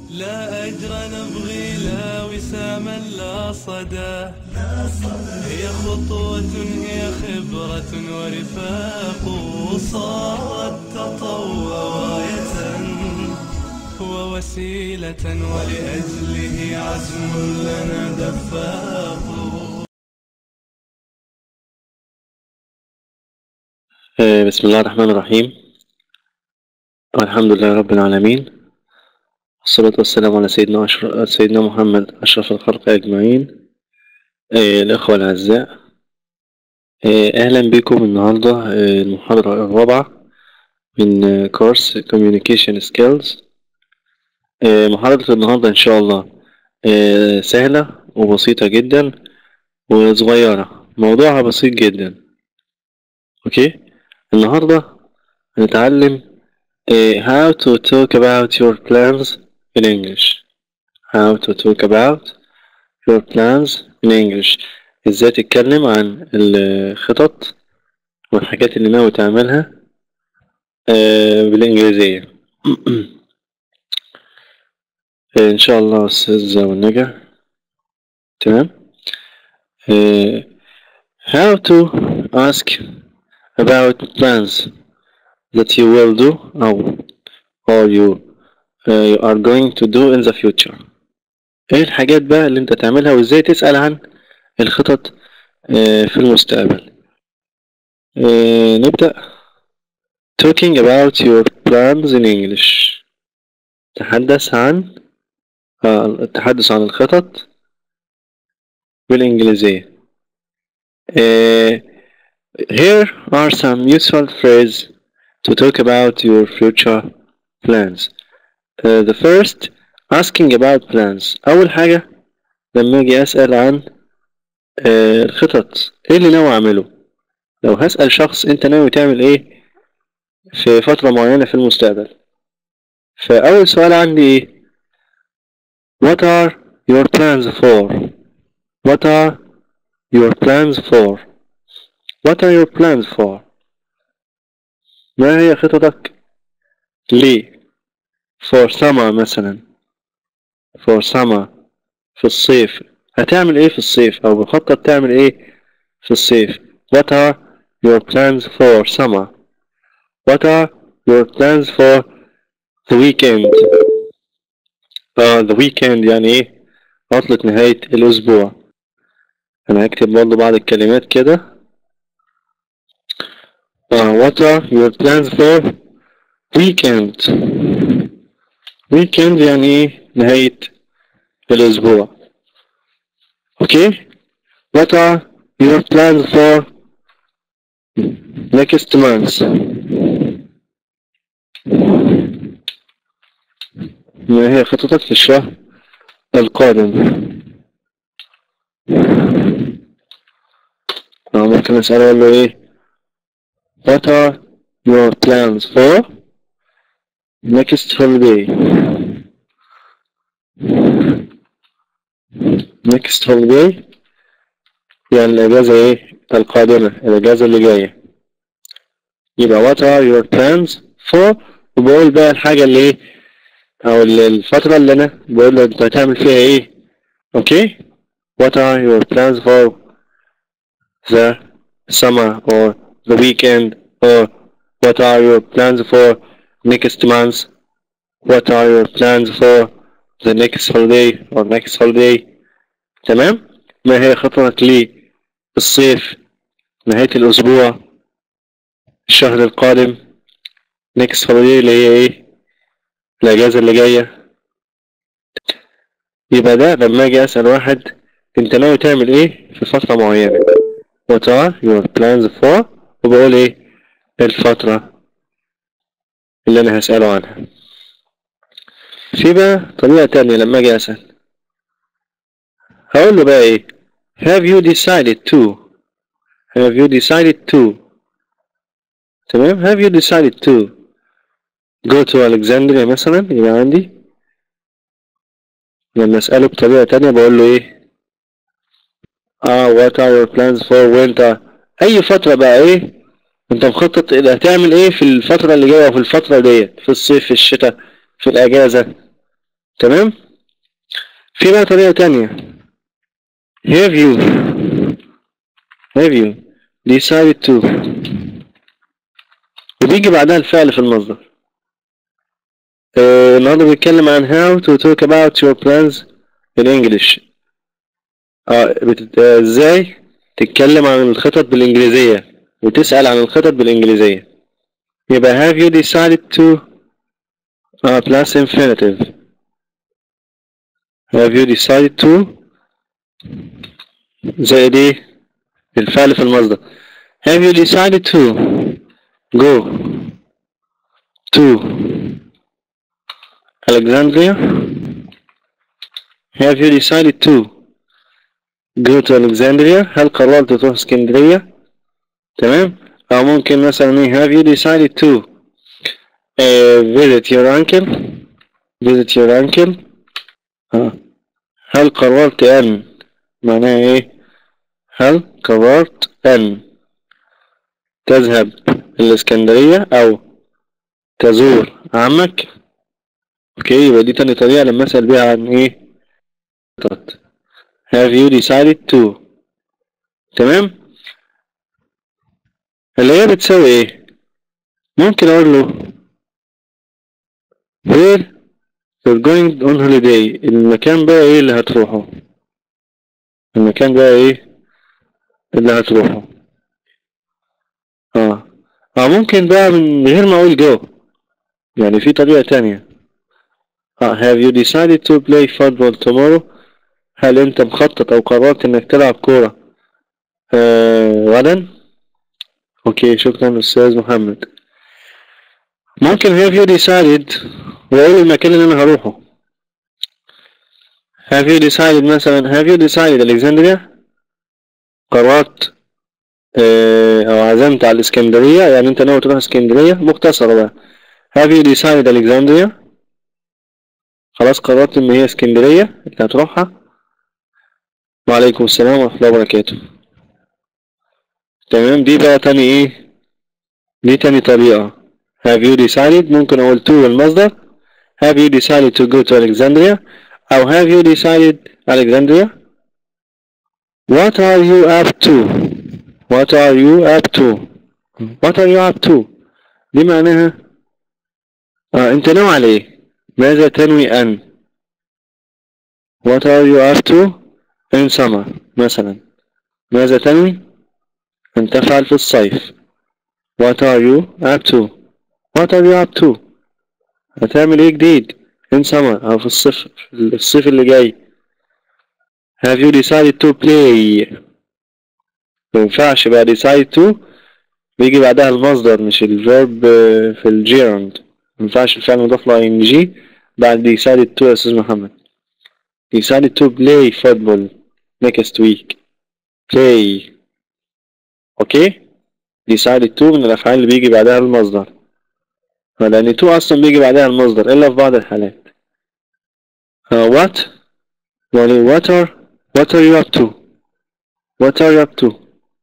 لا أجر نبغي لا وساما لا صدى هي خطوة هي خبرة ورفاق صارت تطوع راية ووسيلة ولأجله عزم لنا دفاق آه، بسم الله الرحمن الرحيم الحمد لله رب العالمين والصلاة والسلام على سيدنا أشرف سيدنا محمد أشرف الخلق أجمعين آه، الأخوة الأعزاء آه، أهلا بكم النهاردة آه، المحاضرة الرابعة من آه، كورس Communication Skills آه، محاضرة النهاردة إن شاء الله آه، سهلة وبسيطة جدا وصغيرة موضوعها بسيط جدا أوكي النهاردة هنتعلم uh, how to talk about your plans in English how to talk about your plans in English ازاي تتكلم عن الخطط والحاجات اللي ناوي تعملها آه، بالإنجليزية آه، إن شاء الله أستاذ والنجا تمام آه، how to ask about plans that you will do أو or you, uh, you are going to do in the future ايه الحاجات بقى اللي انت تعملها وازاي تسأل عن الخطط uh, في المستقبل uh, نبدأ talking about your plans in English تحدث عن آه، التحدث عن الخطط بالإنجليزية uh, Here are some useful phrases to talk about your future plans. Uh, the first, asking about plans. أول حاجة لما أجي أسأل عن uh, الخطط إيه اللي ناوي أعمله؟ لو هسأل شخص أنت ناوي تعمل إيه في فترة معينة في المستقبل فأول سؤال عندي إيه؟ What are your plans for? What are your plans for? What are your plans for? ما هي خططك ليه for summer مثلا for summer في الصيف هتعمل ايه في الصيف او مخطط تعمل ايه في الصيف what are your plans for summer what are your plans for the weekend اه the weekend يعني ايه عطلة نهاية الأسبوع أنا هكتب برضه بعض الكلمات كده Uh, what are your plans for weekend? weekend يعني ايه نهاية الأسبوع. Okay? What are your plans for next month? ما هي خطتك في الشهر القادم؟ آه، ممكن أسأله أقول له إيه؟ What are your plans for next holiday? Next holiday يعني الأجازة إيه القادمة الأجازة اللي جاية يبقى what are your plans for وبقول بقى الحاجة اللي إيه أو ال- الفترة اللي أنا بقول له أنت هتعمل فيها إيه أوكي what are your plans for the summer or the weekend or what are your plans for next month what are your plans for the next holiday or next holiday تمام ما هي خطتك لي الصيف نهاية الأسبوع الشهر القادم next holiday اللي هي ايه الأجازة اللي جاية يبقى ده لما أجي أسأل واحد أنت ناوي تعمل ايه في فترة معينة what are your plans for وبقول ايه الفترة اللي انا هسأله عنها في بقى طريقة تانية لما اجي اسأل هقول له بقى ايه have you decided to have you decided to تمام have you decided to go to Alexandria مثلا يبقى عندي لما اسأله بطريقة تانية بقول له ايه اه what are your plans for winter اي فترة بقى ايه انت مخطط إيه هتعمل ايه في الفترة اللي جاية وفي الفترة ديت في الصيف في الشتاء في الاجازة تمام في بقى طريقة تانية have you have you decided to وبيجي بعدها الفعل في المصدر آه، النهارده بنتكلم عن how to talk about your plans in English اه بت- آه، ازاي تتكلم عن الخطط بالانجليزية وتسأل عن الخطط بالانجليزية يبقى have you decided to اه plus infinitive have you decided to زائد ايه الفعل في المصدر have you decided to go to Alexandria have you decided to go to Alexandria هل قررت تروح اسكندرية تمام أو ممكن مثلا ايه have you decided to uh, visit your uncle visit your uncle ها هل قررت أن معناها ايه هل قررت أن تذهب الإسكندرية أو تزور عمك اوكي يبقى دي تاني طريقة لما أسأل بيها عن ايه خطط. have you decided to تمام اللي هي بتساوي ايه ممكن اقول له where you're going on holiday المكان بقى ايه اللي هتروحه المكان بقى ايه اللي هتروحه اه اه ممكن بقى من غير ما اقول جو يعني في طريقة تانية اه have you decided to play football tomorrow هل انت مخطط او قررت انك تلعب كورة آه غدا اوكي شكرا استاذ محمد ممكن have you decided واقول المكان اللي انا هروحه have you decided مثلا have you decided Alexandria قررت آه، او عزمت على الاسكندرية يعني انت ناوي تروح اسكندرية مختصرة بقى have you decided Alexandria خلاص قررت ان هي اسكندرية اللي هتروحها وعليكم السلام ورحمة الله وبركاته تمام دي بقى تاني ايه دي تاني طريقة have you decided ممكن اقول to المصدر have you decided to go to Alexandria او have you decided Alexandria what are you up to what are you up to what are you up to دي معناها آه انت ناوي على ايه ماذا تنوي ان what are you up to in summer مثلا ماذا تنوي أن تفعل في الصيف What are you up to What are you up to هتعمل ايه جديد in summer أو في الصيف في الصيف اللي جاي Have you decided to play مينفعش بقى decide to بيجي بعدها المصدر مش الفيرب في الجيرند مينفعش الفعل مضاف له ing بعد decided to يا أستاذ محمد decided to play football next week play اوكي decided to من الافعال اللي بيجي بعدها المصدر لان to اصلا بيجي بعدها المصدر الا في بعض الحالات uh, what يعني what are what are you up to what are you up to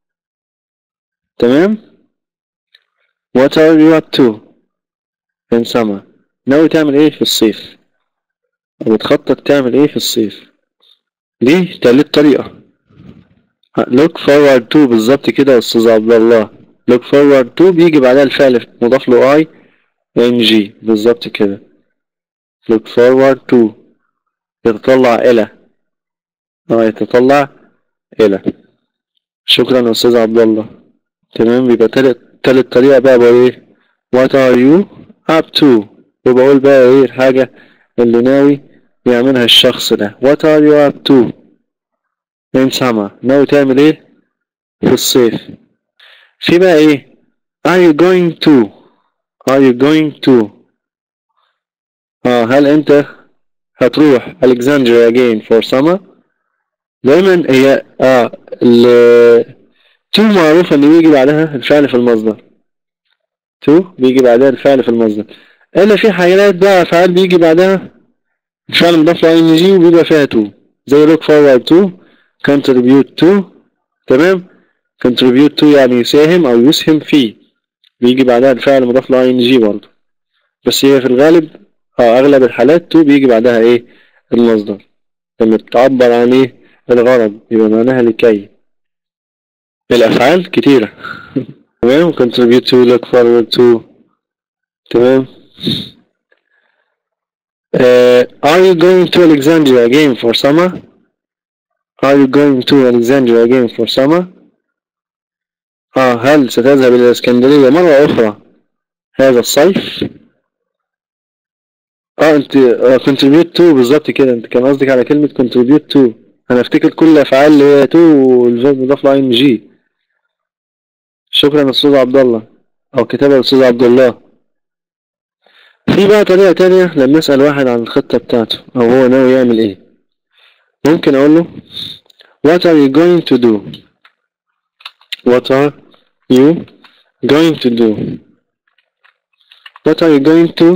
تمام what are you up to in summer ناوي تعمل ايه في الصيف او بتخطط تعمل ايه في الصيف دي تالت طريقة look forward to بالظبط كده يا استاذ عبد الله look forward to بيجي بعدها الفعل مضاف له I ng بالظبط كده look forward to يتطلع إلى اه يتطلع إلى شكرا يا استاذ عبد الله تمام بيبقى تالت تالت طريقة بقى بقى ايه what are you up to وبقول بقى ايه الحاجة اللي ناوي يعملها الشخص ده what are you up to in summer ناوي تعمل ايه في الصيف في بقى ايه are you going to are you going to اه هل انت هتروح Alexandria again for summer دايما هي اه ال to معروفة ان بيجي بعدها الفعل في المصدر to بيجي بعدها الفعل في المصدر الا في حاجات بقى افعال بيجي بعدها الفعل مضاف له ان جي وبيبقى فيها to زي look forward to contribute to تمام contribute to يعني يساهم او يسهم فيه بيجي بعدها الفعل مضاف له ان جي برضه بس هي في الغالب اه اغلب الحالات تو بيجي بعدها ايه المصدر لما بتعبر عن ايه الغرض يبقى معناها لكي الافعال كتيرة تمام contribute to look forward to تمام uh, are you going to Alexandria again for summer are you going to Alexandria again for summer اه هل ستذهب إلى الإسكندرية مرة أخرى هذا الصيف اه انت آه contribute to بالظبط كده انت كان قصدك على كلمة contribute to انا افتكر كل الافعال اللي هي to والفيرب مضاف له ان جي شكرا استاذ عبد الله او كتابة الاستاذ عبد الله في بقى طريقة تانية لما اسأل واحد عن الخطة بتاعته او هو ناوي يعمل ايه ممكن اقول له what are you going to do what are you going to do what are you going to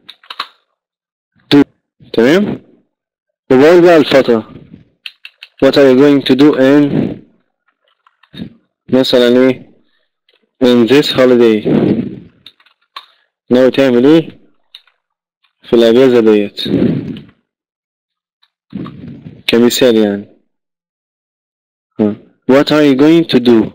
do تمام وبقول بقى الفترة what are you going to do in مثلا ايه in this holiday ناوي تعمل ايه في الاجازة ديت كمثال يعني ها. what are you going to do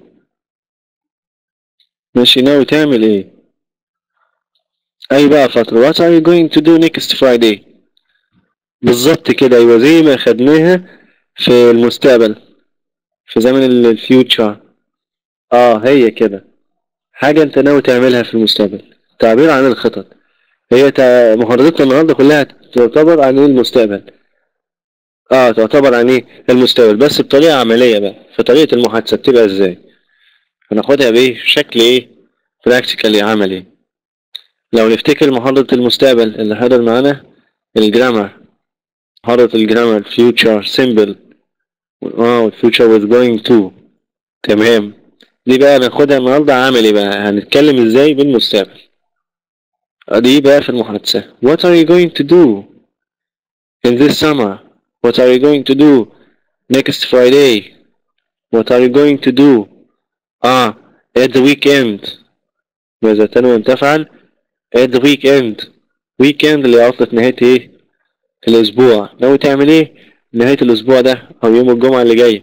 ماشي ناوي تعمل ايه اي بقى فترة what are you going to do next Friday بالظبط كده ايوه زي ما خدناها في المستقبل في زمن الفيوتشر اه هي كده حاجة انت ناوي تعملها في المستقبل تعبير عن الخطط هي تع... محاضرتنا النهارده كلها تعتبر عن ايه المستقبل اه تعتبر عن ايه المستقبل بس بطريقة عملية بقى في طريقة المحادثة بتبقى ازاي هناخدها بايه شكل ايه براكتيكالي عملي لو نفتكر محاضرة المستقبل اللي حضر معانا الجرامر محاضرة الجرامر future simple اه future was going to تمام دي بقى ناخدها النهارده عملي بقى هنتكلم ازاي بالمستقبل دي بقى في المحادثة what are you going to do in this summer what are you going to do next Friday what are you going to do ah at the weekend ماذا تنوي أن تفعل at the weekend weekend اللي عطلة نهاية ايه الأسبوع ناوي تعمل ايه نهاية الأسبوع ده أو يوم الجمعة اللي جاي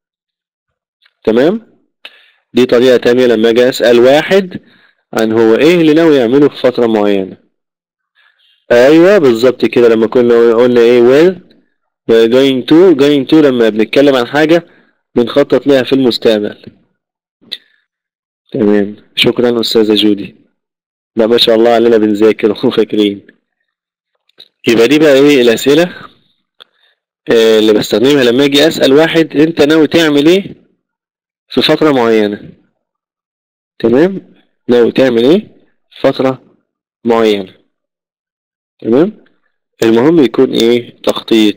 تمام دي طريقة تانية لما أجي أسأل واحد عن هو ايه اللي ناوي يعمله في فترة معينة ايوه بالظبط كده لما كنا قلنا ايه well going to going to لما بنتكلم عن حاجة بنخطط لها في المستقبل تمام شكرا استاذة جودي لا ما شاء الله علينا بنذاكر وفاكرين يبقى دي بقى ايه الاسئلة آه اللي بستخدمها لما اجي اسأل واحد انت ناوي تعمل ايه في فترة معينة تمام ناوي تعمل ايه في فترة معينة تمام المهم يكون ايه تخطيط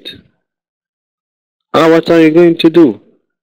اه what are you going to do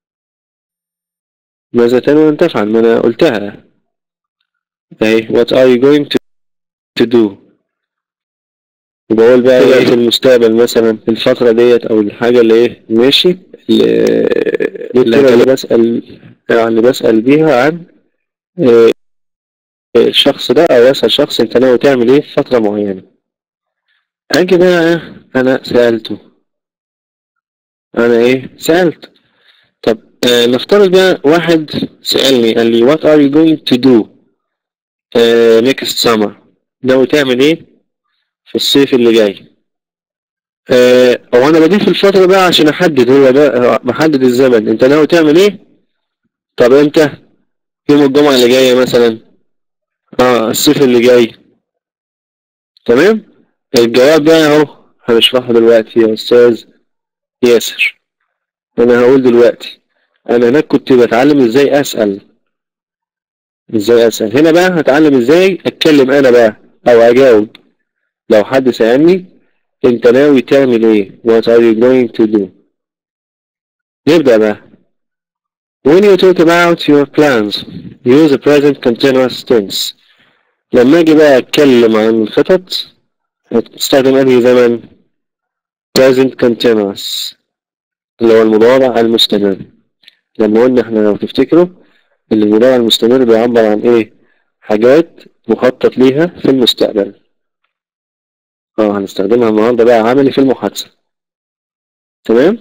ماذا تنوي أن تفعل ما أنا قلتها اهي what are you going to, to do وبقول بقى ايه في المستقبل مثلا الفترة ديت او الحاجة اللي ايه ماشي اللي, اللي بسأل يعني بسأل بيها عن إيه الشخص ده او اسأل شخص انت ناوي تعمل ايه في فترة معينة اجي بقى انا سألته انا ايه سألت طب آه نفترض بقى واحد سألني قال لي what are you going to do uh, next summer ناوي تعمل ايه في الصيف اللي جاي آه او انا بضيف الفترة بقى عشان احدد هو ده محدد الزمن انت ناوي تعمل ايه طب امتى يوم الجمعة اللي جاية مثلا اه الصيف اللي جاي تمام الجواب بقى اهو هنشرحه دلوقتي يا استاذ ياسر انا هقول دلوقتي انا هناك كنت بتعلم ازاي اسأل ازاي اسأل هنا بقى هتعلم ازاي اتكلم انا بقى او اجاوب لو حد سألني انت ناوي تعمل ايه what are you going to do نبدأ بقى when you talk about your plans use the present continuous tense لما اجي بقى اتكلم عن الخطط هتستخدم انهي زمن present continuous اللي هو المضارع المستمر لما قلنا احنا لو تفتكروا ان المضارع المستمر بيعبر عن ايه حاجات مخطط ليها في المستقبل اه هنستخدمها النهارده بقى عملي في المحادثة تمام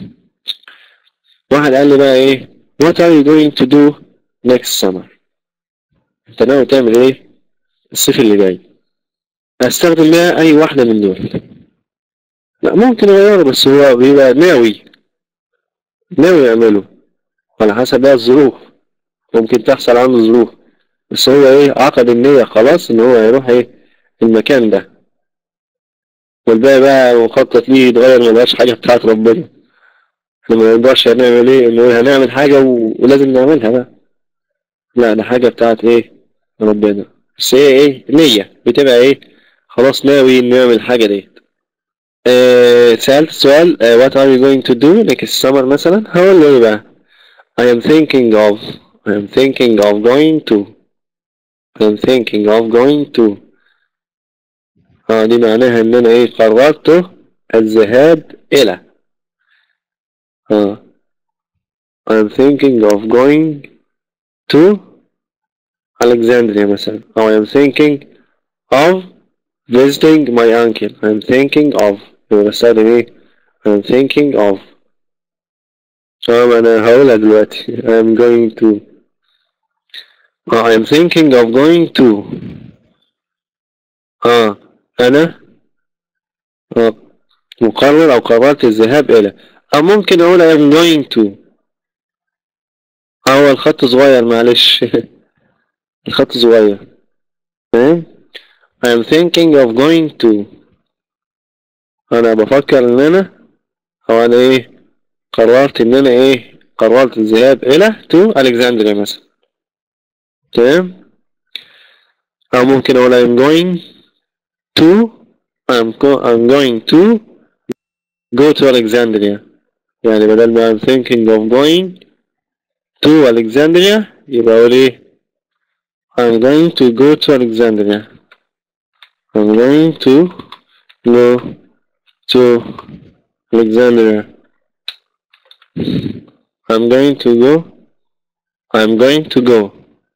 واحد قال لي بقى ايه what are you going to do next summer انت ناوي تعمل ايه الصيف اللي جاي استخدم بيها اي واحدة من دول لا ممكن اغيره بس هو بيبقى ناوي ناوي يعمله على حسب بقى الظروف ممكن تحصل عنده ظروف بس هو ايه عقد النية خلاص ان هو هيروح ايه المكان ده والباقي بقى مخطط ليه يتغير ما بقاش حاجة بتاعت ربنا احنا ما نقدرش هنعمل ايه انه هنعمل حاجة و... ولازم نعملها بقى لا ده حاجة بتاعت ايه ربنا بس هي ايه نية بتبقى ايه خلاص ناوي انه يعمل الحاجة ديت آه سألت السؤال آه what are you going to do next summer مثلا هقول له ايه بقى I am thinking of I am thinking of going to I am thinking of going to اه دي معناها ان انا ايه قررت الذهاب الى اه I am thinking of going to Alexandria مثلا أو I am thinking of visiting my uncle I am thinking of يبقى بستخدم ايه I am thinking of اه انا هقولها دلوقتي I am going to اه I am thinking of going to اه انا اه مقرر او قررت الذهاب الى او ممكن اقول I am going to هو الخط صغير معلش الخط صغير فاهم I am thinking of going to انا بفكر ان انا او انا ايه قررت ان انا ايه قررت الذهاب الى to Alexandria مثلا تمام او ممكن اقول I'm going to I'm, go, I'm going to go to Alexandria يعني بدل ما I'm thinking of going to Alexandria يبقى اقول ايه I'm going to go to Alexandria I'm going to go to Alexandria I'm going to go I'm going to go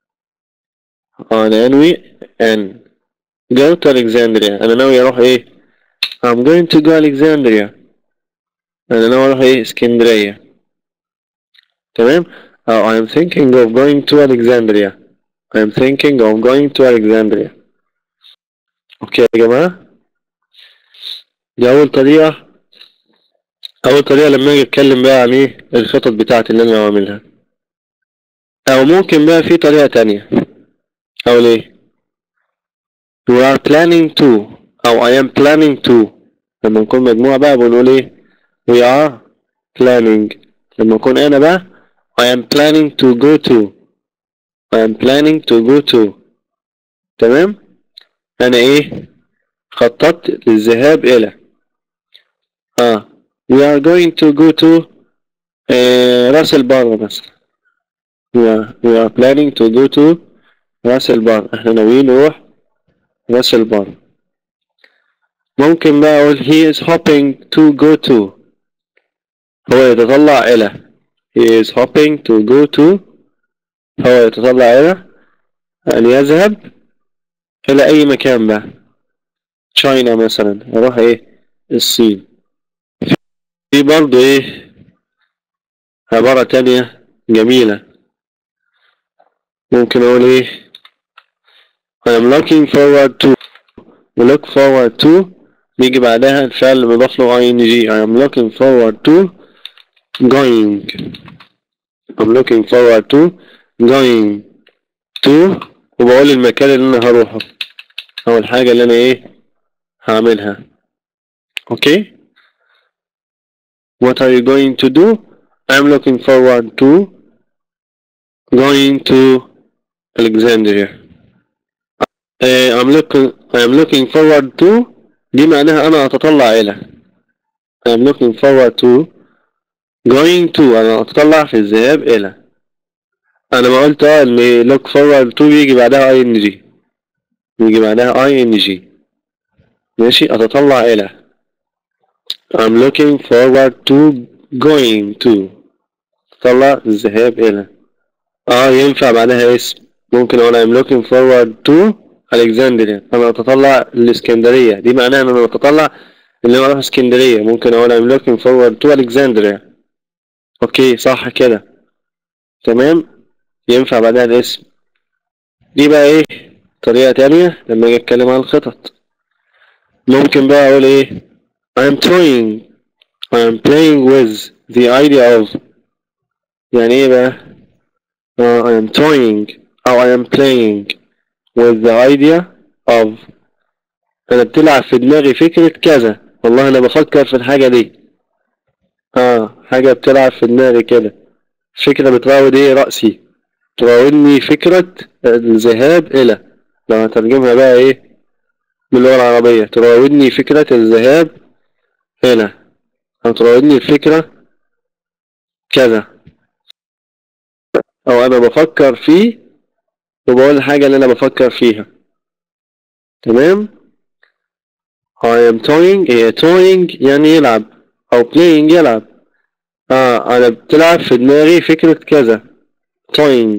أنا أنوي أن go to Alexandria أنا ناوي أروح إيه I'm going to go Alexandria أنا ناوي أروح إيه اسكندرية تمام أو I'm thinking of going to Alexandria I'm thinking of going to Alexandria أوكي يا جماعة دي أول طريقة أول طريقة لما أجي أتكلم بقى عن إيه الخطط بتاعتي اللي أنا بعملها أو ممكن بقى في طريقة تانية أو ليه We are planning to أو I am planning to لما نكون مجموعة بقى بنقول إيه We are planning لما أكون أنا بقى I am planning to go to I am planning to go to تمام أنا إيه خططت للذهاب إلى آه We are going to go to آه راس البر مثلا We are, we are planning to go to راس البر احنا ناويين نروح راس البر ممكن بقى اقول he is hoping to go to هو يتطلع الى he is hoping to go to هو يتطلع الى ان يذهب الى اي مكان بقى تشاينا مثلا يروح ايه الصين في برضه ايه عبارة تانية جميلة ممكن اقول ايه I am looking forward to look forward to بيجي بعدها الفعل اللي بيضاف له ing I am looking forward to going I'm looking forward to going to وبقول المكان اللي انا هروحه او الحاجة اللي انا ايه هعملها اوكي What are you going to do? I'm looking forward to going to Alexandria. Uh, I'm looking I'm looking forward to دي معناها أنا أتطلع إلى I'm looking forward to going to أنا أتطلع في الذهاب إلى أنا ما قلت اه إن look forward to بيجي بعدها ing بيجي بعدها ing ماشي أتطلع إلى I'm looking forward to going to أتطلع الذهاب إلى اه ينفع بعدها اسم ممكن اقول I'm looking forward to Alexandria أنا أتطلع للإسكندرية دي معناها إن أنا أتطلع إن أنا أروح اسكندرية ممكن أقول I'm looking forward to Alexandria أوكي صح كده تمام ينفع بعدها الاسم دي بقى إيه طريقة تانية لما أجي أتكلم عن الخطط ممكن بقى أقول إيه I'm toying I'm playing with the idea of يعني إيه بقى uh, I am toying أو I am playing with the idea of أنا بتلعب في دماغي فكرة كذا والله أنا بفكر في الحاجة دي آه حاجة بتلعب في دماغي كده فكرة بتراود إيه رأسي تراودني فكرة الذهاب إلى لو هترجمها بقى إيه باللغة العربية تراودني فكرة الذهاب إلى أو تراودني الفكرة كذا أو أنا بفكر فيه وبقول الحاجة اللي أنا بفكر فيها تمام I am toying هي toying يعني يلعب أو playing يلعب آه أنا بتلعب في دماغي فكرة كذا toying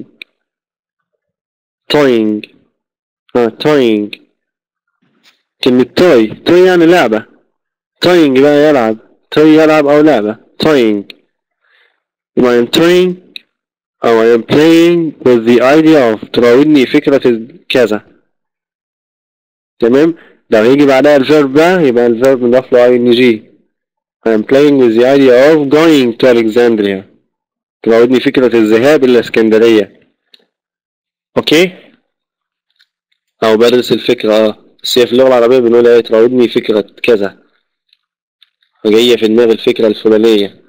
toying آه toying كلمة toy toy يعني لعبة toying بقى يلعب toy يلعب أو لعبة toying I am toying أو I am playing with the idea of تراودني فكرة كذا تمام لو هيجي بعدها الفيرب بقى يبقى الفيرب نضاف له ing I am playing with the idea of going to Alexandria تراودني فكرة الذهاب إلى اسكندرية أوكي أو بدرس الفكرة اه بس هي في اللغة العربية بنقول ايه تراودني فكرة كذا جاية في دماغ الفكرة الفلانية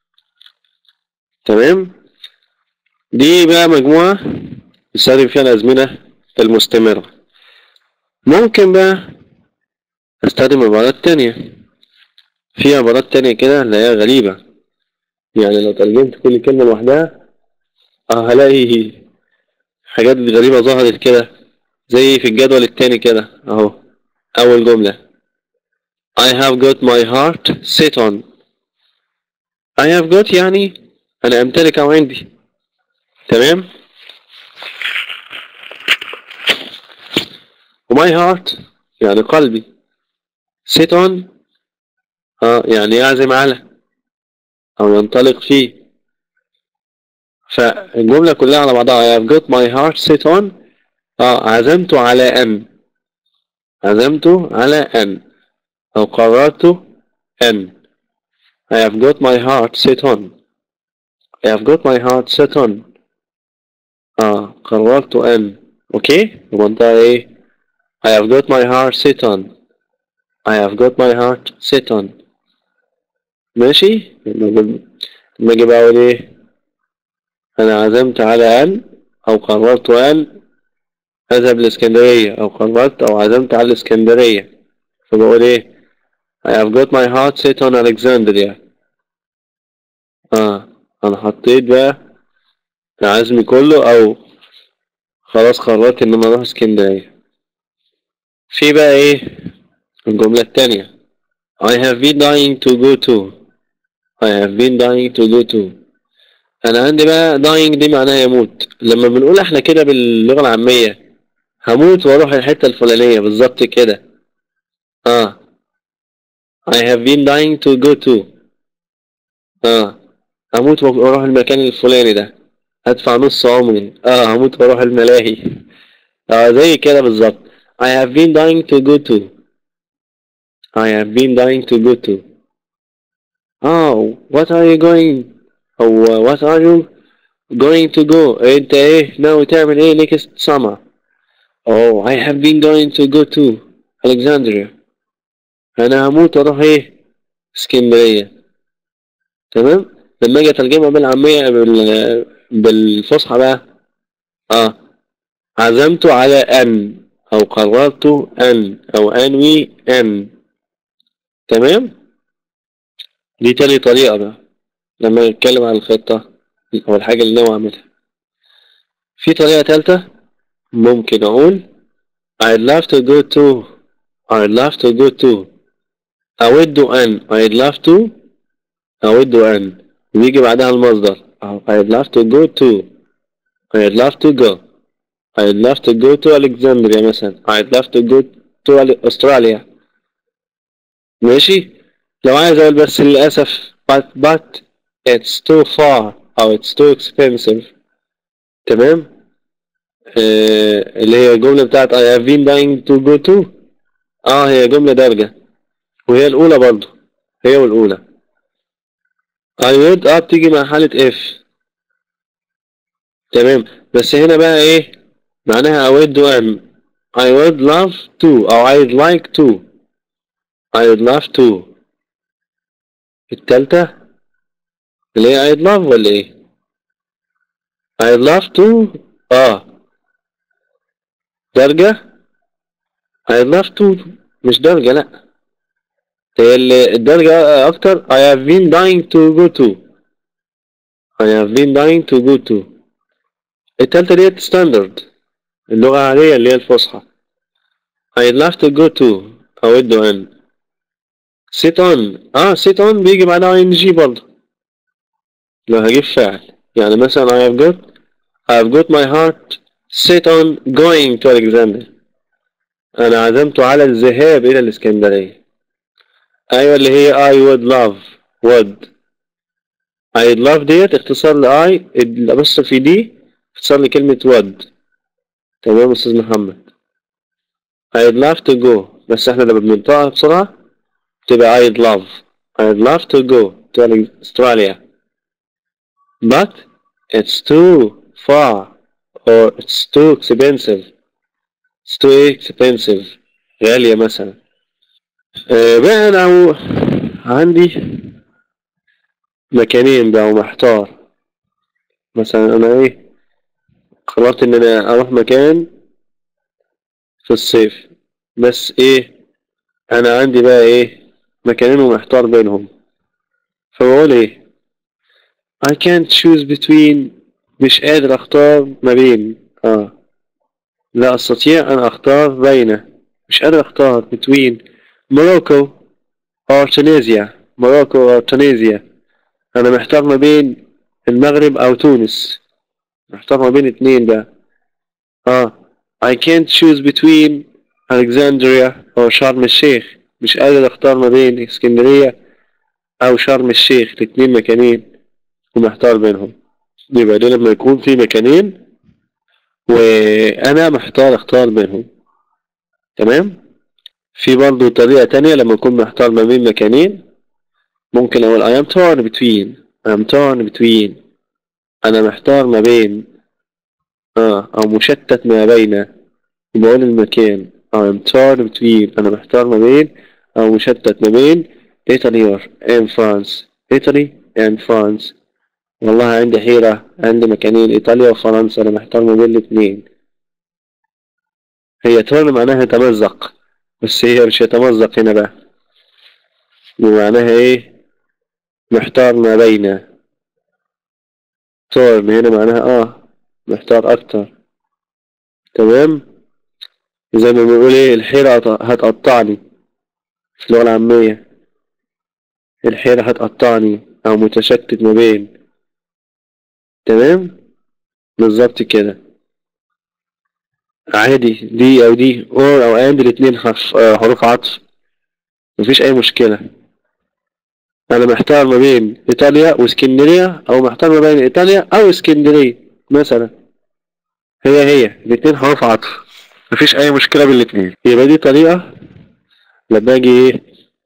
تمام دي بقى مجموعة بنستخدم فيها الأزمنة المستمرة ممكن بقى استخدم عبارات تانية في عبارات تانية كده اللي هي غريبة يعني لو ترجمت كل كلمة لوحدها اه هلاقي حاجات غريبة ظهرت كده زي في الجدول التاني كده اهو أول جملة I have got my heart set on I have got يعني أنا أمتلك أو عندي تمام وماي هارت يعني قلبي sit on اه يعني يعزم على او ينطلق فيه فالجملة كلها على بعضها I have got my heart set on اه عزمت على ان عزمت على ان او قررت ان I have got my heart set on I have got my heart set on اه قررت ان اوكي المنطقة ايه I have got my heart set on I have got my heart set on ماشي لما اجي بقى اقول ايه انا عزمت على ان او قررت ان اذهب الاسكندرية او قررت او عزمت على الاسكندرية فبقول ايه I have got my heart set on Alexandria اه انا حطيت بقى عزمي كله او خلاص قررت ان انا اروح اسكندرية في بقى ايه الجملة التانية I have been dying to go to I have been dying to go to انا عندي بقى dying دي معناها يموت لما بنقول احنا كده باللغة العامية هموت واروح الحتة الفلانية بالظبط كده اه I have been dying to go to اه هموت واروح المكان الفلاني ده هدفع نص عمري اه هموت واروح الملاهي اه زي كده بالظبط I have been dying to go to I have been dying to go to Oh what are you going أو what are you going to go انت ايه ناوي تعمل ايه next summer Oh I have been going to go to Alexandria انا هموت واروح ايه اسكندرية تمام لما اجي اترجمها بالعامية بال... بالفصحى بقى اه عزمت على ان او قررت ان او انوي ان تمام دي تاني طريقة بقى لما نتكلم عن الخطة او الحاجة اللي ناوي اعملها في طريقة تالتة ممكن اقول I'd love to go to I'd love to go to أود أن I'd love to أود أن ويجي بعدها المصدر I'd love to go to I'd love to go I'd love to go to Alexandria مثلا I'd love to go to Australia ماشي لو عايز اقول بس للأسف but but it's too far أو it's too expensive تمام آه اللي هي الجملة بتاعت I have been dying to go to اه هي جملة دارجة وهي الأولى برضو هي والأولى I would اه بتيجي مع حالة if تمام بس هنا بقى ايه معناها أود أن I would love to أو I'd like to I would love to التالتة اللي هي I'd love ولا ايه I'd love to اه درجة I'd love to مش درجة لأ هي الدرجة أكتر I have been dying to go to I have been dying to go to التالتة ديت ستاندرد اللغة العادية اللي هي الفصحى I'd love to go to أود أن sit on اه sit on بيجي بعدها ing برضه لو هجيب فعل يعني مثلا I have got I have got my heart set on going to Alexander أنا عزمت على الذهاب إلى الإسكندرية أيوة اللي هي I would love would I'd love ديت اختصار ل I الأبصر في دي اختصار لكلمة would تمام أستاذ محمد I'd love to go بس احنا لما بننطقها بسرعة تبقى I'd love I'd love to go to Australia but it's too far or it's too expensive it's too expensive غالية مثلا أه بقى لو عندي مكانين بقى ومحتار مثلا انا ايه قررت ان انا اروح مكان في الصيف بس ايه انا عندي بقى ايه مكانين ومحتار بينهم فبقول ايه I can't choose between مش قادر اختار ما بين اه لا استطيع ان اختار بين مش قادر اختار between Morocco or Tunisia Morocco or Tunisia انا محتار ما بين المغرب او تونس محتار ما بين اتنين بقى اه I can't choose between Alexandria or شرم الشيخ مش قادر اختار ما بين اسكندرية او شرم الشيخ الاتنين مكانين ومحتار بينهم يبقى ده لما يكون في مكانين وانا محتار اختار بينهم تمام في برضه طريقة تانية لما اكون محتار ما بين مكانين ممكن اقول I am torn between I am torn between انا محتار ما بين اه او مشتت ما بين بقول المكان I am torn between انا محتار ما بين او مشتت ما بين Italy and France Italy and France والله عندي حيرة عندي مكانين إيطاليا وفرنسا أنا محتار ما بين الاتنين هي تورن معناها تمزق بس هي مش يتمزق هنا بقى معناها إيه محتار ما بين تورن هنا معناها آه محتار أكتر تمام زي ما بنقول إيه الحيرة هتقطعني في اللغة العامية الحيرة هتقطعني أو متشتت ما بين تمام بالظبط كده عادي دي او دي اور او اند الاتنين حرف آه حروف عطف مفيش اي مشكلة انا محتار ما بين ايطاليا واسكندرية او محتار ما بين ايطاليا او اسكندرية مثلا هي هي الاتنين حروف عطف مفيش اي مشكلة بالاتنين يبقى دي طريقة لما اجي ايه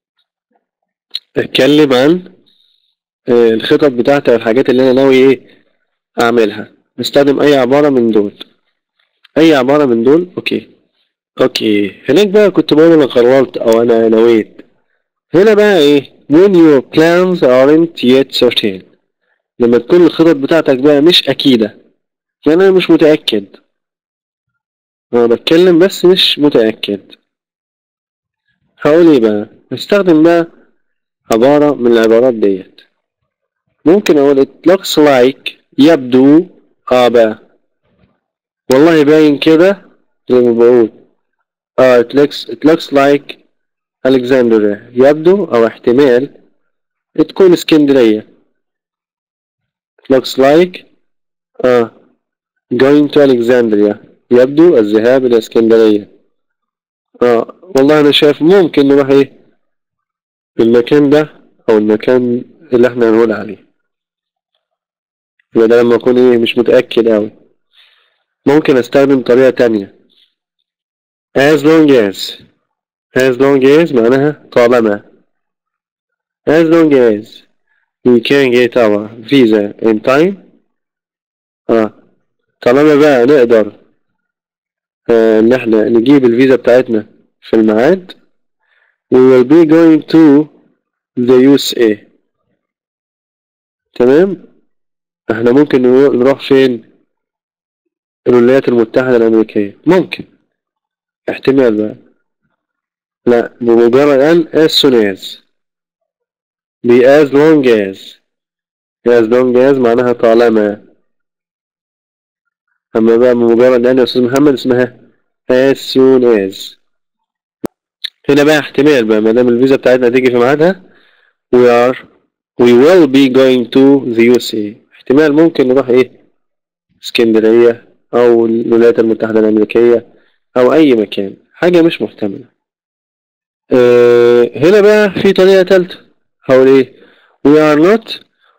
اتكلم عن آه الخطط بتاعتي والحاجات اللي انا ناوي ايه اعملها نستخدم اي عبارة من دول اي عبارة من دول اوكي اوكي هناك بقى كنت بقول انا قررت او انا نويت هنا بقى ايه when your plans aren't yet certain لما تكون الخطط بتاعتك بقى مش اكيدة يعني انا مش متأكد انا بتكلم بس مش متأكد هقول ايه بقى نستخدم بقى عبارة من العبارات ديت ممكن اقول it looks like يبدو آبا والله باين كده زي ما بقول اه it looks, it looks like Alexandria يبدو أو احتمال تكون اسكندرية it looks like اه going to Alexandria يبدو الذهاب إلى اسكندرية اه والله أنا شايف ممكن نروح إيه المكان ده أو المكان اللي احنا هنقول عليه يبقى ده لما أكون إيه مش متأكد أوي ممكن أستخدم طريقة تانية as long as as long as معناها طالما as long as we can get our visa in time اه طالما بقى نقدر آه ان احنا نجيب الفيزا بتاعتنا في الميعاد we will be going to the USA تمام احنا ممكن نروح فين الولايات المتحدة الأمريكية ممكن احتمال بقى لا بمجرد أن as soon as be as long as as long as معناها طالما أما بقى بمجرد أن يا أستاذ محمد اسمها as soon as هنا بقى احتمال بقى ما دام الفيزا بتاعتنا تيجي في ميعادها we are we will be going to the USA احتمال ممكن نروح ايه اسكندرية أو الولايات المتحدة الأمريكية أو أي مكان حاجة مش محتملة أه هنا بقى في طريقة تالتة هقول ايه we are not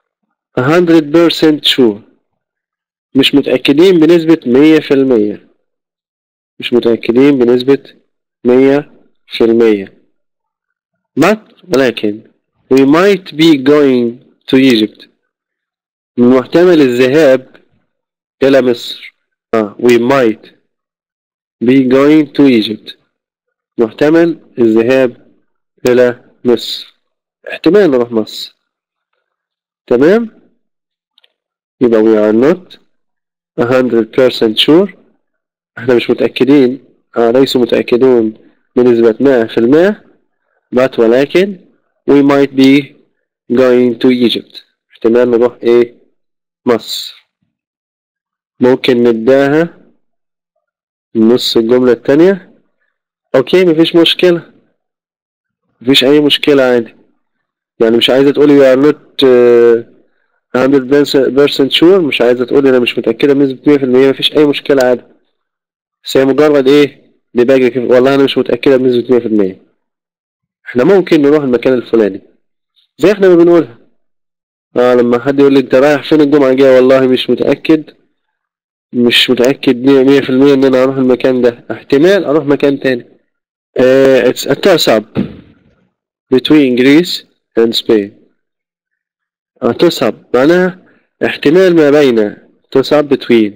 100% sure مش متأكدين بنسبة مية في المية مش متأكدين بنسبة مية في المية but ولكن we might be going to Egypt من محتمل الذهاب إلى مصر آه we might be going to Egypt محتمل الذهاب إلى مصر احتمال نروح مصر تمام يبقى we are not 100% sure احنا مش متأكدين آه ليسوا متأكدون بنسبة مائة في المائة but ولكن we might be going to Egypt احتمال نروح ايه مصر ممكن نداها نص الجملة التانية اوكي مفيش مشكلة مفيش اي مشكلة عادي يعني مش عايزة تقولي we are not uh, 100% sure مش عايزة تقولي انا مش متأكدة بنسبة 100% مفيش اي مشكلة عادي بس هي مجرد ايه ديباج كيف والله انا مش متأكدة بنسبة 100% احنا ممكن نروح المكان الفلاني زي احنا ما بنقولها اه لما حد يقول لي انت رايح فين الجمعة الجاية والله مش متأكد مش متأكد مية في المية ان انا اروح المكان ده احتمال اروح مكان تاني uh, it's a toss up between Greece and Spain a toss up معناها احتمال ما بين toss up between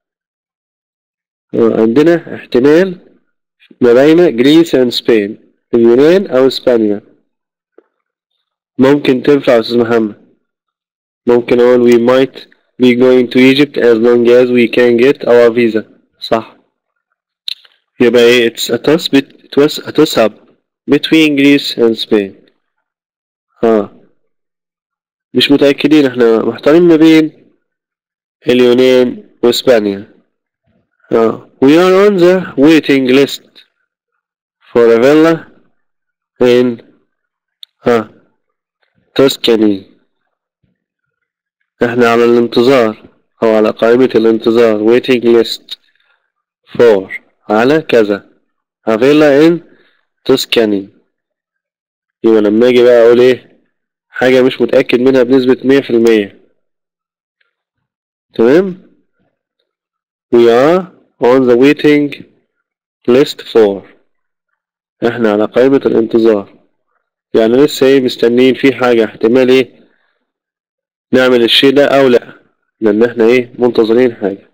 uh, عندنا احتمال ما بين جريس and Spain اليونان او اسبانيا ممكن تنفع استاذ محمد ممكن اقول we might be going to Egypt as long as we can get our visa صح يبقى ايه it's a toss bit it was a toss up between Greece and Spain ها مش متأكدين احنا محتارين ما بين اليونان واسبانيا ها we are on the waiting list for a villa in ها توسكاني احنا على الانتظار او على قائمة الانتظار waiting list for على كذا a villa in توسكاني يبقى لما اجي بقى اقول ايه حاجة مش متأكد منها بنسبة مية في المية تمام we are on the waiting list for احنا على قائمة الانتظار يعني لسه ايه مستنيين في حاجة احتمال ايه نعمل الشيء ده او لا لان احنا ايه منتظرين حاجة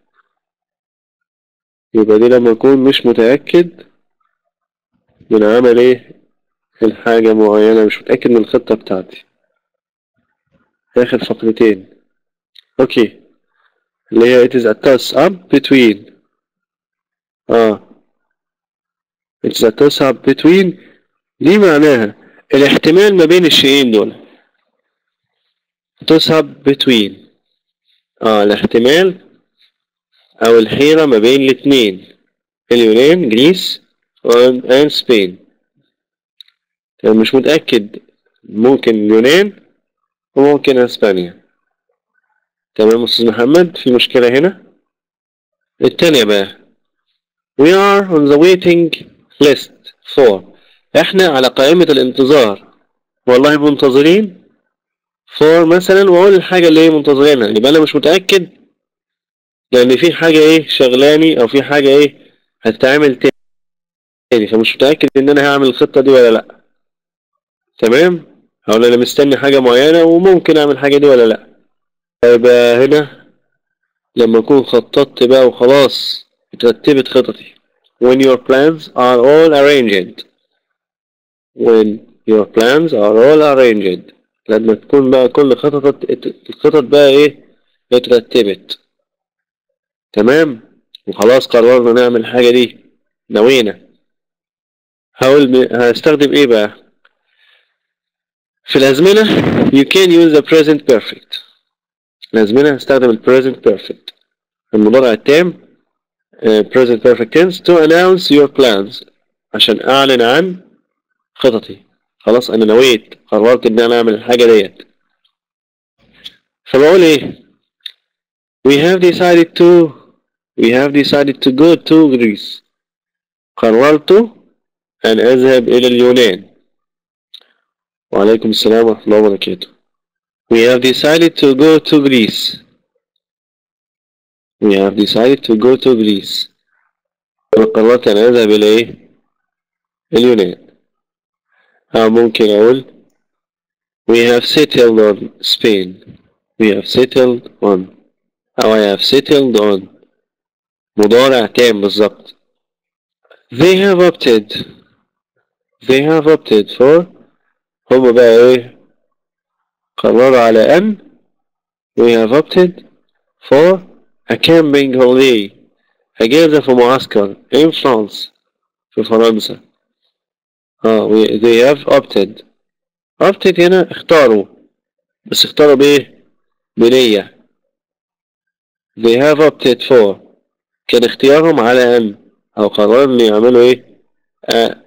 يبقى دي لما اكون مش متأكد من عمل ايه الحاجة معينة مش متأكد من الخطة بتاعتي اخر فقرتين اوكي اللي هي it is a toss up between اه it is a toss up between دي معناها الاحتمال ما بين الشيئين دول toss up between اه الاحتمال او الحيرة ما بين الاتنين اليونان جريس and Spain مش متأكد ممكن اليونان وممكن اسبانيا تمام استاذ محمد في مشكلة هنا التانية بقى we are on the waiting list for احنا على قائمة الانتظار والله منتظرين for مثلا واقول الحاجة اللي هي منتظرينها يبقى انا مش متأكد لان في حاجة ايه شغلاني او في حاجة ايه هتتعمل تاني فمش متأكد ان انا هعمل الخطة دي ولا لا تمام او انا مستني حاجة معينة وممكن اعمل الحاجة دي ولا لا يبقى هنا لما اكون خططت بقى وخلاص اترتبت خططي when your plans are all arranged when your plans are all arranged لما تكون بقى كل خطط الخطط بقى ايه اترتبت تمام وخلاص قررنا نعمل الحاجة دي نوينا هقول هستخدم ايه بقى في الأزمنة you can use the present perfect الأزمنة هستخدم ال present perfect المضارع التام uh, present perfect tense to announce your plans عشان أعلن عن خططي خلاص أنا نويت قررت إن أنا أعمل الحاجة ديت فبقول إيه we have decided to we have decided to go to Greece قررت أن أذهب إلى اليونان وعليكم السلام ورحمة الله وبركاته We have decided to go to Greece. We have decided to go to Greece. أنا قررت أن أذهب إلى إيه؟ اليونان. أو ممكن أقول We have settled on Spain. We have settled on أو I have settled on مضارع تام بالظبط. They have opted. They have opted for هم بقى إيه؟ قرروا على أن we have opted for a camping holiday أجازة في معسكر in France في فرنسا اه we, they have opted opted هنا اختاروا بس اختاروا بإيه؟ بنية they have opted for كان اختيارهم على أن أو قرروا إن يعملوا إيه؟ آه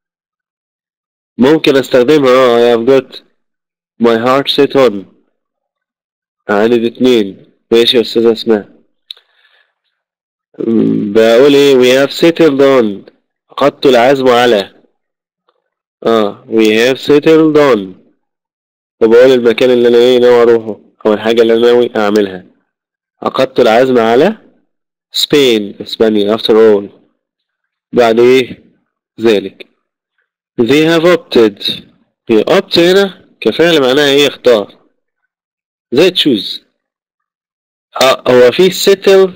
ممكن استخدمها اه I have got My heart set on عدد اتنين ماشي يا أستاذة أسماء بقول ايه we have settled on عقدت العزم على اه we have settled on وبقول المكان اللي انا ايه ناوي اروحه او الحاجة اللي انا ناوي اعملها عقدت العزم على سبين اسبانيا after all بعد ايه ذلك they have opted هي opt هنا كفعل معناها ايه اختار زي تشوز اه هو في settle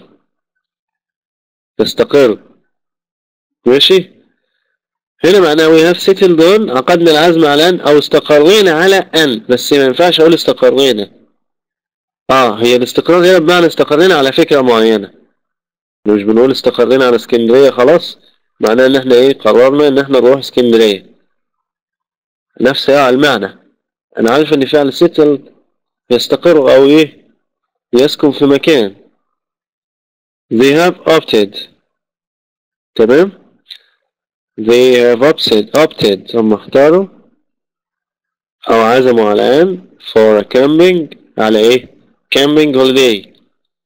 تستقر ماشي هنا معناه we have settled on عقدنا العزم على ان او استقرينا على ان بس ما ينفعش اقول استقرينا اه هي الاستقرار هنا بمعنى استقرينا على فكرة معينة مش بنقول استقرينا على اسكندرية خلاص معناه ان احنا ايه قررنا ان احنا نروح اسكندرية نفس المعنى انا عارف ان فعل settle يستقر او ايه يسكن في مكان they have opted تمام they have opted opted هم اختاروا او عزموا على ان for a camping على ايه camping holiday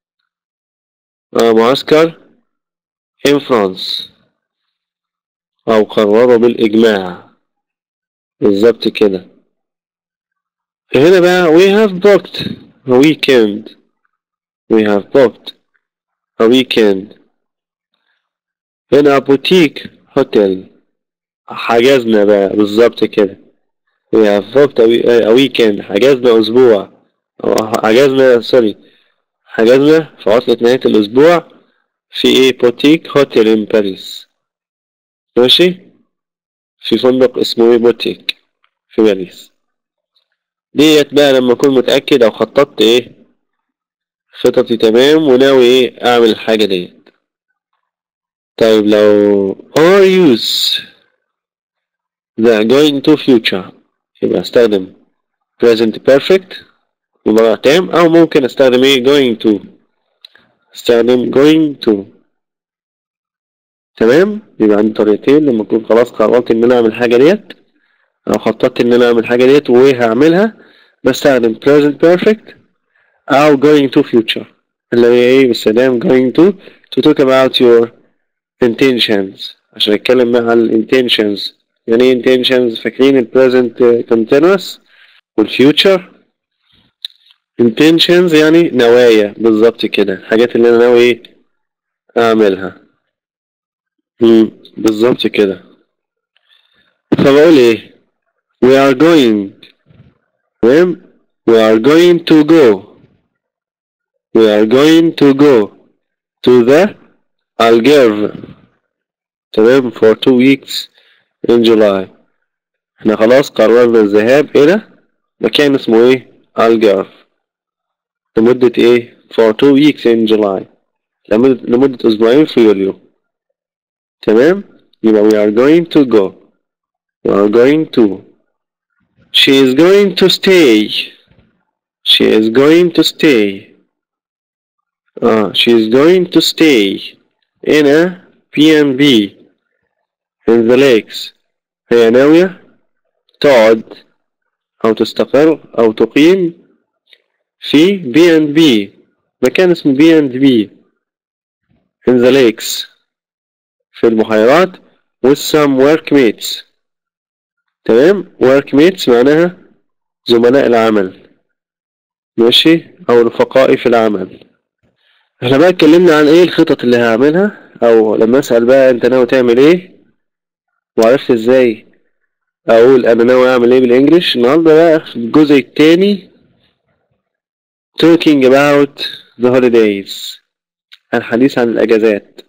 آه معسكر in France او قرروا بالاجماع بالظبط كده هنا بقى we have booked a weekend we have booked a weekend هنا بوتيك هوتيل حجزنا بقى بالظبط كده we have booked a weekend حجزنا أسبوع أو حجزنا سوري حجزنا في عطلة نهاية الأسبوع في إيه بوتيك هوتيل إن باريس ماشي في فندق اسمه إيه بوتيك في باريس ديت بقى لما أكون متأكد أو خططت إيه خططي تمام وناوي إيه أعمل الحاجة ديت طيب لو or use the going to future يبقى استخدم present perfect مضارع تام أو ممكن استخدم إيه going to استخدم going to تمام يبقى عندي طريقتين لما أكون خلاص قررت إن أنا أعمل حاجة ديت أو خططت إن أنا أعمل حاجة ديت وهعملها بستخدم present perfect أو going to future اللي هي إيه باستخدام going to to talk about your intentions عشان اتكلم بقى عن ال intentions يعني ايه intentions فاكرين ال present continuous وال future intentions يعني نوايا بالظبط كده الحاجات اللي انا ناوي ايه اعملها مم، بالظبط كده فبقول ايه we are going تمام we are going to go we are going to go to the Algarve تمام for two weeks in July احنا خلاص قررنا الذهاب الى مكان اسمه ايه Algarve لمدة ايه for two weeks in July لمدة, لمدة اسبوعين في يوليو تمام يبقى we are going to go we are going to she is going to stay she is going to stay uh, she is going to stay in a B&B in the lakes هي ناوية تقعد أو تستقر أو تقيم في بي اند بي مكان اسمه بي اند بي in the lakes في البحيرات with some workmates تمام workmates معناها زملاء العمل ماشي أو رفقائي في العمل احنا بقى اتكلمنا عن ايه الخطط اللي هعملها او لما اسأل بقى انت ناوي تعمل ايه وعرفت ازاي اقول انا ناوي اعمل ايه بالانجلش النهارده بقى في الجزء التاني talking about the holidays الحديث عن الاجازات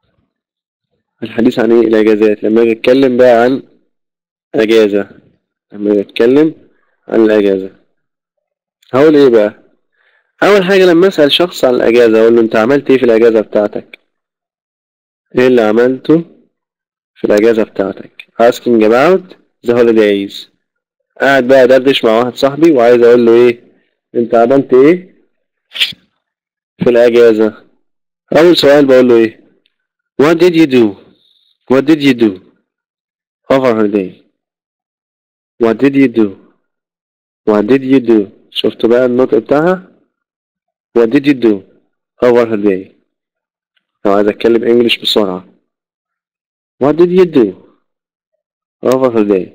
الحديث عن ايه الاجازات لما اجي اتكلم بقى عن اجازة لما اجي اتكلم عن الاجازة هقول ايه بقى اول حاجة لما اسأل شخص عن الاجازة اقول له انت عملت ايه في الاجازة بتاعتك ايه اللي عملته في الاجازة بتاعتك asking about the holidays قاعد بقى ادردش مع واحد صاحبي وعايز اقول له ايه انت عملت ايه في الاجازة اول سؤال بقول له ايه what did you do what did you do over holiday what did you do what did you do شفتوا بقى النطق بتاعها what did you do over holiday لو عايز اتكلم انجلش بسرعة what did you do over holiday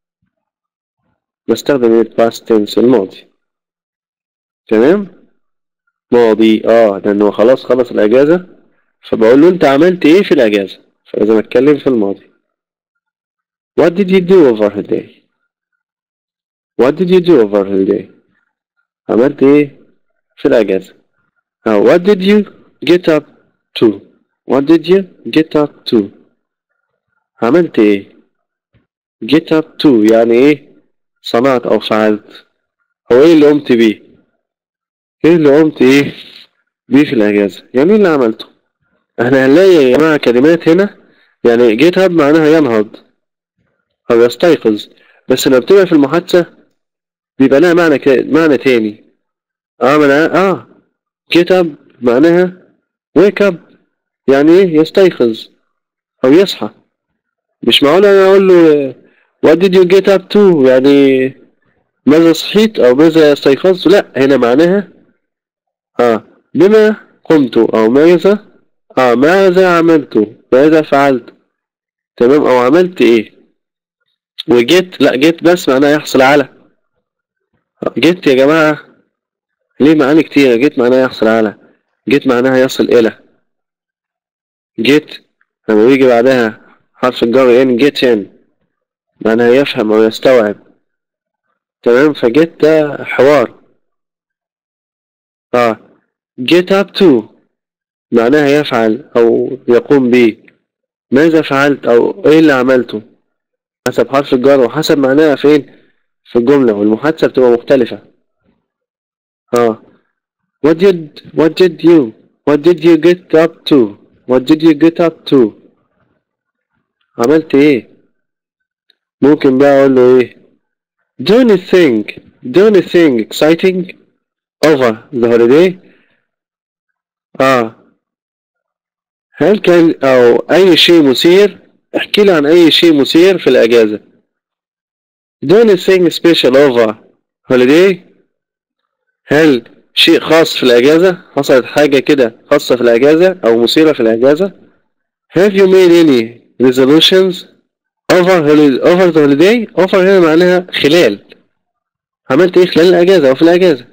بستخدم ايه past tense الماضي تمام ماضي اه لانه خلاص خلص الاجازة فبقول له انت عملت ايه في الاجازة فلازم اتكلم في الماضي what did you do over holiday what did you do over holiday عملت ايه في الاجازة أو what did you get up to what did you get up to عملت ايه get up to يعني ايه صنعت او فعلت هو ايه اللي قمت بيه ايه اللي قمت ايه بيه في الاجازة يعني ايه اللي عملته احنا هنلاقي يا جماعة كلمات هنا يعني جيت اب معناها ينهض او يستيقظ بس لما بتبقى في المحادثة بيبقى لها معنى ك... معنى تاني اه معناها اه جيت اب معناها wake up يعني ايه يستيقظ او يصحى مش معقول انا اقول له what did you get up to يعني ماذا صحيت او ماذا استيقظت لا هنا معناها اه بما قمت او ماذا اه ماذا عملت ماذا فعلت تمام او عملت ايه وجيت لا جيت بس معناها يحصل على جيت يا جماعة ليه معاني كتيرة جيت معناها يحصل على جيت معناها يصل إلى جيت لما بيجي بعدها حرف الجر ان جيت ان معناها يفهم أو يستوعب تمام فجيت ده حوار اه جيت up to معناها يفعل أو يقوم به ماذا فعلت أو إيه اللي عملته حسب حرف الجر وحسب معناها فين في الجملة والمحادثة بتبقى مختلفة اه what did what did you what did you get up to what did you get up to عملت ايه ممكن بقى اقول له ايه do anything do anything exciting over the holiday اه هل كان او اي شيء مثير احكي لي عن اي شيء مثير في الاجازة do anything special over holiday هل شيء خاص في الأجازة حصلت حاجة كده خاصة في الأجازة أو مثيرة في الأجازة have you made any resolutions over holi- over the holiday over هنا معناها خلال عملت ايه خلال الاجازة او في الاجازة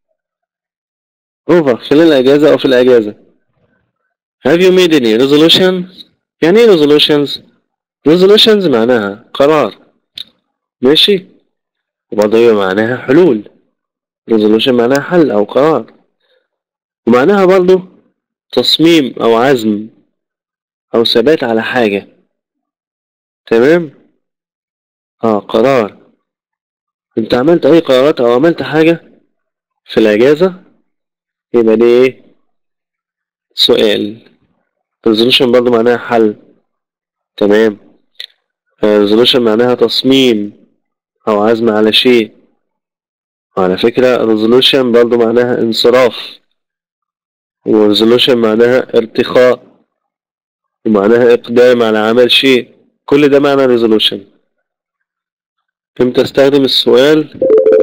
over خلال الاجازة او في الاجازة have you made any resolutions يعني ايه resolutions resolutions معناها قرار ماشي وبرضه معناها حلول resolution معناها حل او قرار ومعناها برضه تصميم او عزم او ثبات على حاجة تمام اه قرار انت عملت اي قرارات او عملت حاجة في الاجازة يبقى دي ايه سؤال resolution برضه معناها حل تمام resolution معناها تصميم او عزم على شيء وعلى فكرة resolution برضه معناها انصراف و resolution معناها ارتخاء ومعناها إقدام على عمل شيء كل ده معنى resolution امتى استخدم السؤال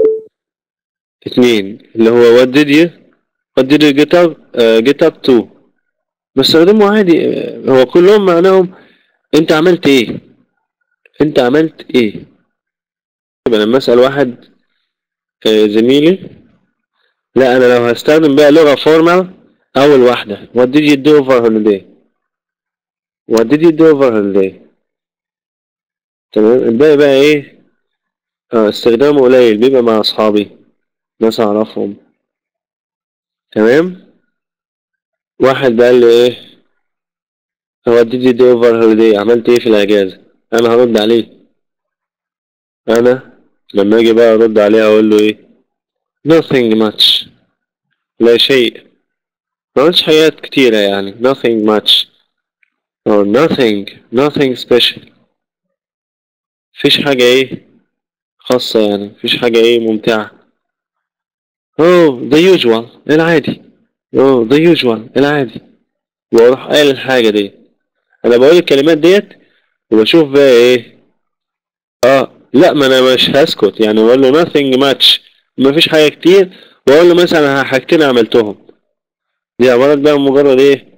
اتنين اللي هو what did you what did you get up uh, get up to بستخدمه عادي آه، هو كلهم معناهم انت عملت ايه انت عملت ايه يبقى لما اسأل واحد آه، زميلي لا انا لو هستخدم بقى لغة فورمال اول واحدة what did you do for holiday what did you do for holiday تمام الباقي بقى ايه اه استخدامه قليل بيبقى مع اصحابي ناس اعرفهم تمام واحد بقى لي ايه what did you do for holiday عملت ايه في الاجازة انا هرد عليه انا لما اجي بقى ارد عليه اقول له ايه nothing much لا شيء ما قلتش حاجات كتيرة يعني nothing much or nothing nothing special مفيش حاجة ايه خاصة يعني مفيش حاجة ايه ممتعة oh the usual العادي oh the usual العادي واروح قايل الحاجة دي انا بقول الكلمات ديت وبشوف بقى ايه اه لا ما انا مش هسكت يعني بقول له nothing much مفيش حاجة كتير واقول له مثلا حاجتين عملتهم دي عبارات بقى مجرد ايه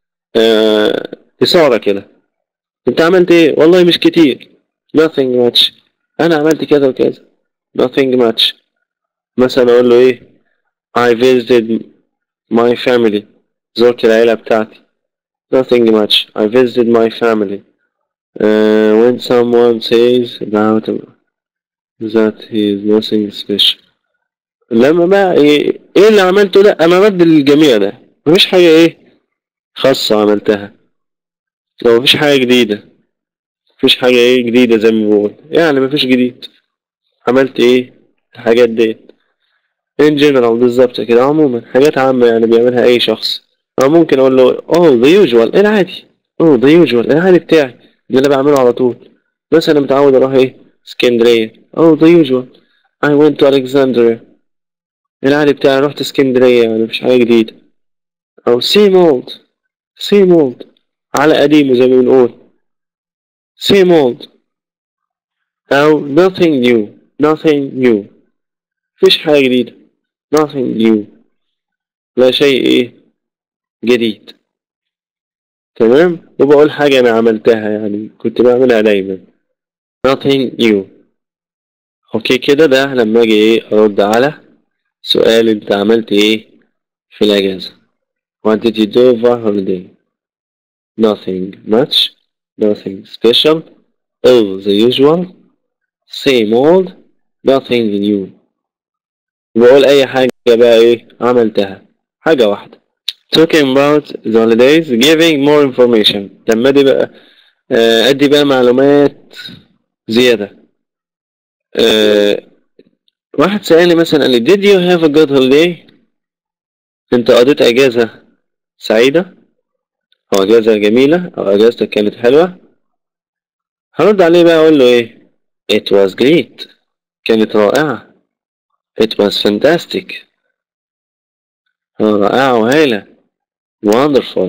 آه إثارة كده انت عملت ايه والله مش كتير nothing much انا عملت كذا وكذا nothing much مثلا اقول له ايه I visited my family زرت العيلة بتاعتي nothing much I visited my family uh, when someone says about that he is nothing special لما بقى ايه, إيه اللي عملته ده انا رد للجميع ده مفيش حاجة ايه خاصة عملتها لو مفيش حاجة جديدة مفيش حاجة ايه جديدة زي ما بقول يعني مفيش جديد عملت ايه الحاجات ديت in general بالظبط كده عموما حاجات عامة يعني بيعملها أي شخص أو ممكن أقول له oh the usual العادي oh the usual العادي بتاعي اللي أنا بعمله على طول مثلا متعود أروح إيه اسكندرية oh the usual I went to Alexandria العادي بتاعي رحت اسكندرية يعني مفيش حاجة جديدة أو same old same old على قديمه زي ما بنقول same old أو nothing new nothing new مفيش حاجة جديدة nothing new لا شيء ايه جديد تمام وبقول حاجة أنا عملتها يعني كنت بعملها دايما nothing new اوكي كده ده لما اجي ايه ارد على سؤال انت عملت ايه في الاجازة what did you do for holiday nothing much nothing special all the usual same old nothing new بقول اي حاجة بقى ايه عملتها حاجة واحدة talking about the holidays giving more information لما ادي بقى آه، ادي بقى معلومات زيادة آه، واحد سألني مثلا قال لي did you have a good holiday انت قضيت اجازة سعيدة او اجازة جميلة او اجازتك كانت حلوة هرد عليه بقى اقول له ايه it was great كانت رائعة it was fantastic رائعة وهايلة wonderful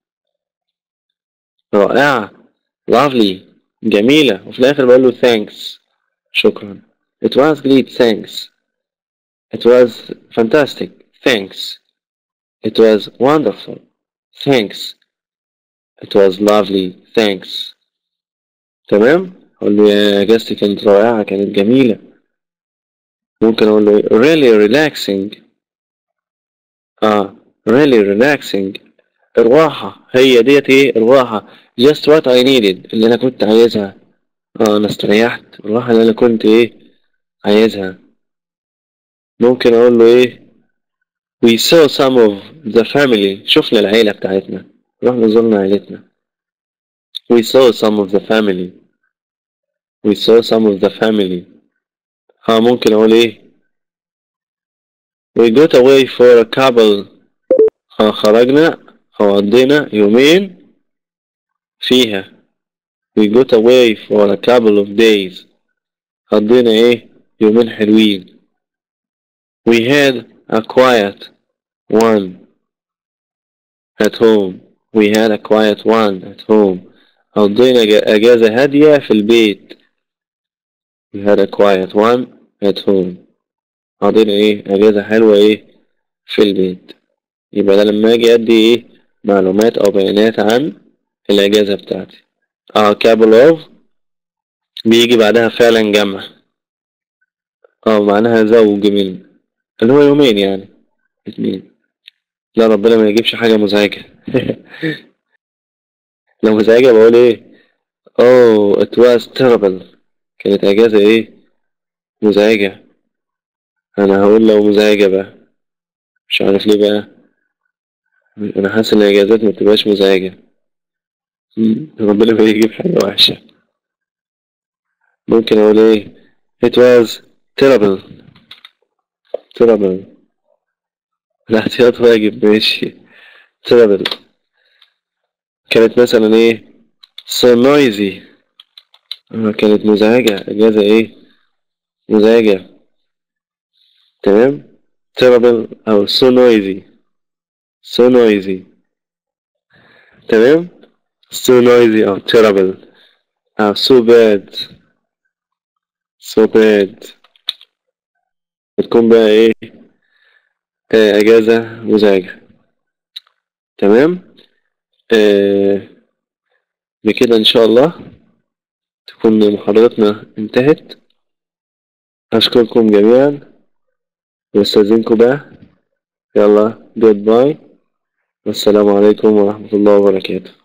رائعة lovely جميلة وفي الآخر بقول له thanks شكرا it was great thanks it was fantastic thanks it was wonderful thanks It was lovely thanks تمام أقول له يا أجازتي كانت رائعة كانت جميلة ممكن أقول له really relaxing آه really relaxing الراحة هي ديت إيه الراحة just what I needed اللي أنا كنت عايزها آه أنا استريحت الراحة اللي أنا كنت إيه عايزها ممكن أقول له إيه we saw some of the family شفنا العيلة بتاعتنا رحنا زرنا عيلتنا we saw some of the family we saw some of the family ها ممكن أقول إيه we got away for a couple ها خرجنا أو قضينا يومين فيها we got away for a couple of days قضينا إيه يومين حلوين we had a quiet one at home we had a quiet one at home قضينا أجازة هادية في البيت we had a quiet one at home قضينا إيه أجازة حلوة إيه في البيت يبقى ده لما أجي أدي إيه معلومات أو بيانات عن الأجازة بتاعتي اه couple of بيجي بعدها فعلا جمع اه معناها زوج من اللي هو يومين يعني اتنين لا ربنا ما يجيبش حاجة مزعجة لو مزعجة بقول ايه oh it was terrible كانت اجازة ايه مزعجة انا هقول لو مزعجة بقى مش عارف ليه بقى انا حاسس ان الاجازات ما بتبقاش مزعجة ربنا ما يجيب حاجة وحشة ممكن اقول ايه it was terrible terrible الاحتياط واجب ماشي terrible كانت مثلا ايه so noisy كانت مزعجة اجازة ايه مزعجة تمام terrible او so noisy so noisy تمام so noisy او terrible او so bad so bad بتكون بقى ايه آه اجازة مزعجة تمام آه بكده ان شاء الله تكون محاضرتنا انتهت اشكركم جميعا واستاذنكم بقى يلا جود باي والسلام عليكم ورحمة الله وبركاته